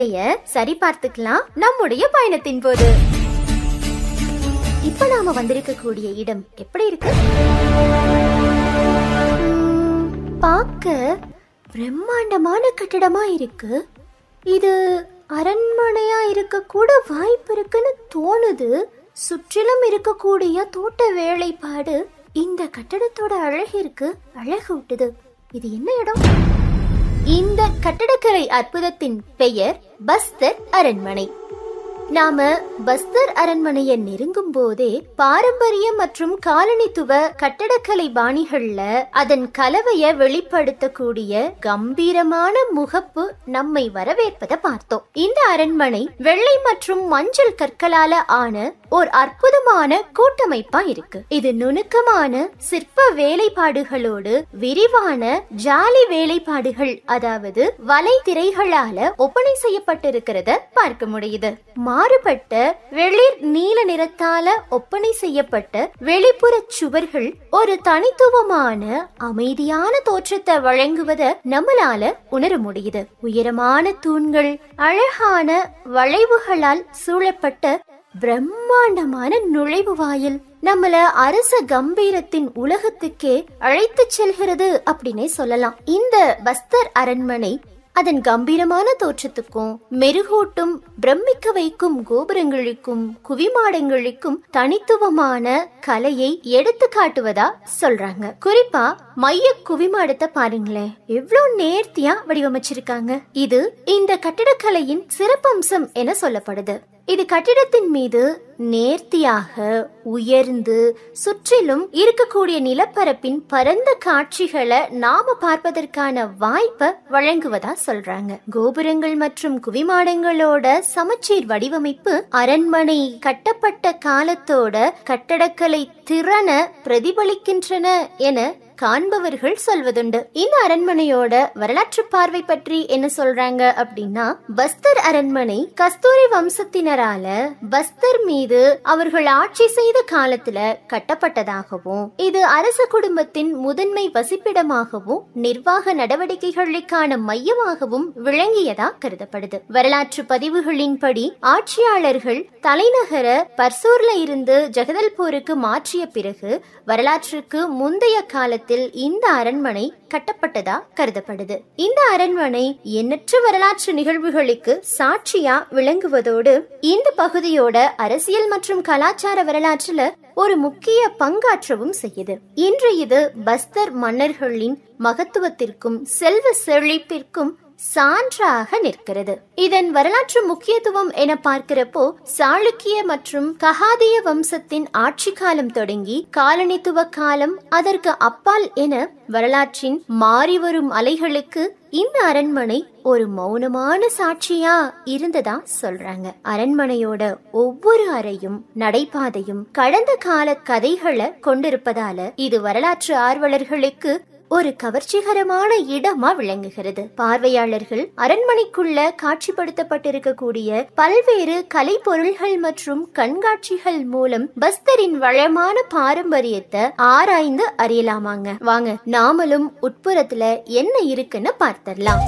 சரி பார்த்துக்கலாம் நம்முடைய பயணத்தின் போது இப்ப நாம வந்திருக்கக்கூடிய இடம் எப்படி இருக்கு உம், பார்க்க பிரம்மாண்டமான கட்டிடமா இருக்கு இது அரண்மனையா இருக்க கூட வாய்ப்பு இருக்குன்னு தோணுது சுற்றிலும் இருக்கக்கூடிய தோட்ட வேலைப்பாடு இந்த கட்டடத்தோட அழகிற்கு அழகு விட்டுது இது என்ன இடம் இந்த கட்டடக்கலை அற்புதத்தின் பெயர் பஸ்தர் அரண்மனை நாம பஸ்தர் அரண்மனையை நெருங்கும் போதே பாரம்பரிய மற்றும் காலனித்துவ கட்டடக்கலை பாணிகள்ல அதன் கலவைய வெளிப்படுத்தக்கூடிய கம்பீரமான முகப்பு நம்மை வரவேற்பதை பார்த்தோம் இந்த அரண்மனை வெள்ளை மற்றும் மஞ்சள் கற்களால ஆன ஒரு அற்புதமான கூட்டமைப்பா இருக்கு இது நுணுக்கமான சிற்ப வேலைப்பாடுகளோடு விரிவான ஜாலி வேலைப்பாடுகள் அதாவது வலை திரைகளால ஒப்பனை செய்யப்பட்டிருக்கிறத பார்க்க முடியுது மாறுபட்ட வெளிர் நீல நிறத்தால ஒப்பனை செய்யப்பட்ட வெளிப்புற சுவர்கள் ஒரு தனித்துவமான அமைதியான தோற்றத்தை வழங்குவத நம்மளால உணர முடியுது உயரமான தூண்கள் அழகான வளைவுகளால் சூழப்பட்ட பிரம்மாண்டமான நுழைவு வாயில் நம்மள அரச கம்பீரத்தின் உலகத்துக்கே அழைத்துச் செல்கிறது அப்படின்னே சொல்லலாம் இந்த பஸ்தர் அரண்மனை அதன் கம்பீரமான தோற்றத்துக்கும் மெருகூட்டும் பிரமிக்க வைக்கும் கோபுரங்களுக்கும் குவிமாடங்களுக்கும் தனித்துவமான கலையை எடுத்து காட்டுவதா சொல்றாங்க குறிப்பா மைய குவிமாடத்தை பாருங்களேன் எவ்வளவு நேர்த்தியா வடிவமைச்சிருக்காங்க இது இந்த கட்டிடக்கலையின் சிறப்பம்சம் என சொல்லப்படுது இது கட்டிடத்தின் மீது நேர்த்தியாக உயர்ந்து சுற்றிலும் இருக்கக்கூடிய நிலப்பரப்பின் பரந்த காட்சிகளை நாம பார்ப்பதற்கான வாய்ப்பை வழங்குவதா சொல்றாங்க கோபுரங்கள் மற்றும் குவிமாடங்களோட சமச்சீர் வடிவமைப்பு அரண்மனை கட்டப்பட்ட காலத்தோட கட்டடக்கலை திறனை பிரதிபலிக்கின்றன என காண்பவர்கள் சொல்வதுண்டு இந்த அரண்மனையோட வரலாற்று பார்வை பற்றி என்ன சொல்றாங்க அப்படின்னா பஸ்தர் அரண்மனை கஸ்தூரி வம்சத்தினரால பஸ்தர் மீது அவர்கள் ஆட்சி செய்த காலத்துல கட்டப்பட்டதாகவும் இது அரச குடும்பத்தின் முதன்மை வசிப்பிடமாகவும் நிர்வாக நடவடிக்கைகளுக்கான மையமாகவும் விளங்கியதா கருதப்படுது வரலாற்று பதிவுகளின்படி ஆட்சியாளர்கள் தலைநகர பர்சூர்ல இருந்து ஜெகதல்பூருக்கு மாற்றிய பிறகு வரலாற்றுக்கு முந்தைய காலத்தில் இந்த அரண்மனை கட்டப்பட்டதா கருதப்படுது இந்த அரண்மனை எண்ணற்ற வரலாற்று நிகழ்வுகளுக்கு சாட்சியா விளங்குவதோடு இந்த பகுதியோட அரசியல் மற்றும் கலாச்சார வரலாற்றுல ஒரு முக்கிய பங்காற்றவும் செய்யுது இன்று இது பஸ்தர் மன்னர்களின் மகத்துவத்திற்கும் செல்வ செழிப்பிற்கும் சான்றாக நிற்கிறது இதன் வரலாற்று முக்கியத்துவம் என பார்க்கிறப்போ சாளுக்கிய மற்றும் ககாதிய வம்சத்தின் ஆட்சி காலம் தொடங்கி காலனித்துவ காலம் அதற்கு அப்பால் என வரலாற்றின் மாறி வரும் அலைகளுக்கு இந்த அரண்மனை ஒரு மௌனமான சாட்சியா இருந்ததா சொல்றாங்க அரண்மனையோட ஒவ்வொரு அறையும் நடைபாதையும் கடந்த கால கதைகளை கொண்டிருப்பதால இது வரலாற்று ஆர்வலர்களுக்கு ஒரு கவர்ச்சிகரமான இடமா விளங்குகிறது பார்வையாளர்கள் அரண்மனைக்குள்ள காட்சிப்படுத்தப்பட்டிருக்கக்கூடிய பல்வேறு கலை பொருள்கள் மற்றும் கண்காட்சிகள் மூலம் பஸ்தரின் வளமான பாரம்பரியத்தை ஆராய்ந்து அறியலாமாங்க வாங்க நாமளும் உட்புறத்துல என்ன இருக்குன்னு பார்த்தரலாம்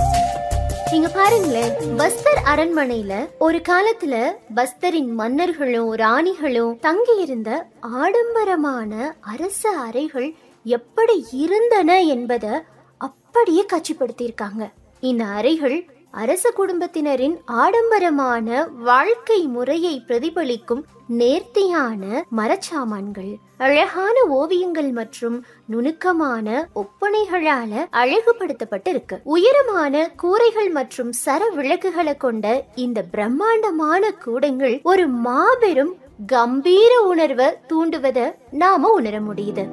நீங்க பாருங்களேன் பஸ்தர் அரண்மனையில ஒரு காலத்துல பஸ்தரின் மன்னர்களும் ராணிகளும் தங்கியிருந்த ஆடம்பரமான அரச அறைகள் எப்படி இருந்தன என்பதை அப்படியே காட்சிப்படுத்தியிருக்காங்க இந்த அறைகள் அரச குடும்பத்தினரின் ஆடம்பரமான வாழ்க்கை முறையை பிரதிபலிக்கும் நேர்த்தியான மரச்சாமான்கள் அழகான ஓவியங்கள் மற்றும் நுணுக்கமான ஒப்பனைகளால அழகுபடுத்தப்பட்டிருக்கு உயரமான கூரைகள் மற்றும் சர விளக்குகளை கொண்ட இந்த பிரம்மாண்டமான கூடங்கள் ஒரு மாபெரும் கம்பீர உணர்வை தூண்டுவதை நாம உணர முடியுது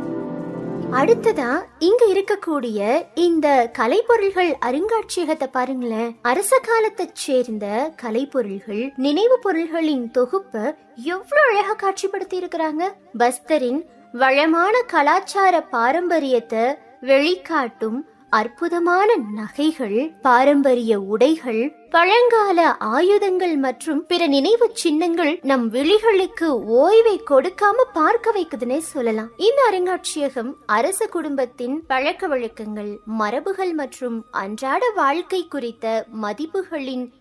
அடுத்ததா இங்க இருக்கக்கூடிய இந்த கலைப்பொருள்கள் அருங்காட்சியகத்தை பாருங்களேன் அரச காலத்தை சேர்ந்த கலைப்பொருள்கள் நினைவு பொருள்களின் தொகுப்பை எவ்வளவு அழகா காட்சிப்படுத்தி இருக்கிறாங்க பஸ்தரின் வளமான கலாச்சார பாரம்பரியத்தை வெளிக்காட்டும் அற்புதமான நகைகள் பாரம்பரிய உடைகள் பழங்கால ஆயுதங்கள் மற்றும் பிற நினைவு சின்னங்கள் நம் விழிகளுக்கு ஓய்வை கொடுக்காம பார்க்க வைக்குதுன்னே சொல்லலாம் இந்த அருங்காட்சியகம் அரச குடும்பத்தின் பழக்க வழக்கங்கள் மரபுகள் மற்றும் அன்றாட வாழ்க்கை குறித்த மதிப்புகளின்